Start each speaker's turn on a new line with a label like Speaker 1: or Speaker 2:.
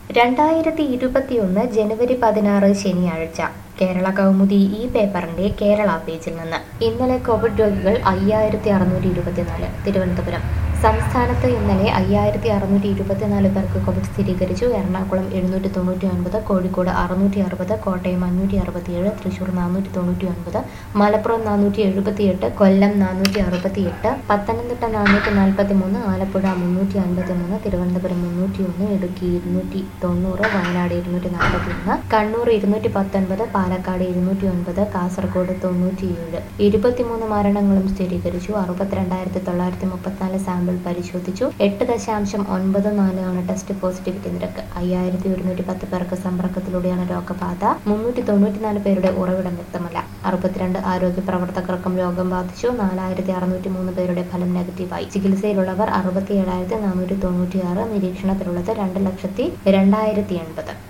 Speaker 1: രണ്ടായിരത്തി ഇരുപത്തിയൊന്ന് ജനുവരി പതിനാറ് ശനിയാഴ്ച കേരള കൗമുദി ഈ പേപ്പറിന്റെ കേരള പേജിൽ നിന്ന് ഇന്നലെ കോവിഡ് രോഗികൾ അയ്യായിരത്തി അറുന്നൂറ്റി ഇരുപത്തിനാല് തിരുവനന്തപുരം സംസ്ഥാനത്ത് ഇന്നലെ അയ്യായിരത്തി അറുന്നൂറ്റി ഇരുപത്തിനാല് പേർക്ക് കോവിഡ് സ്ഥിരീകരിച്ചു എറണാകുളം എഴുന്നൂറ്റി തൊണ്ണൂറ്റി ഒൻപത് കോഴിക്കോട് അറുന്നൂറ്റി അറുപത് കോട്ടയം അഞ്ഞൂറ്റി അറുപത്തിയേഴ് തൃശൂർ നാനൂറ്റി തൊണ്ണൂറ്റി ഒൻപത് മലപ്പുറം നാനൂറ്റി എഴുപത്തിയെട്ട് കൊല്ലം നാനൂറ്റി അറുപത്തിയെട്ട് പത്തനംതിട്ട നാനൂറ്റി നാൽപ്പത്തി മൂന്ന് ആലപ്പുഴ മുന്നൂറ്റി അൻപത്തി മൂന്ന് തിരുവനന്തപുരം മുന്നൂറ്റി ഒന്ന് ഇടുക്കി ഇരുന്നൂറ്റി തൊണ്ണൂറ് വയനാട് ഇരുന്നൂറ്റി നാൽപ്പത്തി ഒന്ന് കണ്ണൂർ ഇരുന്നൂറ്റി പത്തൊൻപത് പാലക്കാട് ഇരുന്നൂറ്റി ഒൻപത് കാസർഗോഡ് തൊണ്ണൂറ്റിയേഴ് ഇരുപത്തിമൂന്ന് മരണങ്ങളും സ്ഥിരീകരിച്ചു അറുപത്തിരണ്ടായിരത്തി തൊള്ളായിരത്തി മുപ്പത്തിനാല് സാമ്പിൾ പരിശോധിച്ചു എട്ട് ദശാംശം ഒൻപത് നാല് ആണ് ടെസ്റ്റ് പോസിറ്റിവിറ്റി നിരക്ക് അയ്യായിരത്തി ഒരുന്നൂറ്റി പത്ത് പേർക്ക് സമ്പർക്കത്തിലൂടെയാണ് രോഗബാധ മുന്നൂറ്റി തൊണ്ണൂറ്റിനാല് പേരുടെ ഉറവിടം വ്യക്തമല്ല അറുപത്തിരണ്ട് ആരോഗ്യ പ്രവർത്തകർക്കും രോഗം ബാധിച്ചു നാലായിരത്തി അറുന്നൂറ്റി മൂന്ന് പേരുടെ ഫലം നെഗറ്റീവായി ചികിത്സയിലുള്ളവർ അറുപത്തി ഏഴായിരത്തി നാനൂറ്റി തൊണ്ണൂറ്റിയാറ് നിരീക്ഷണത്തിലുള്ളത് രണ്ട് ലക്ഷത്തി രണ്ടായിരത്തി എൺപത്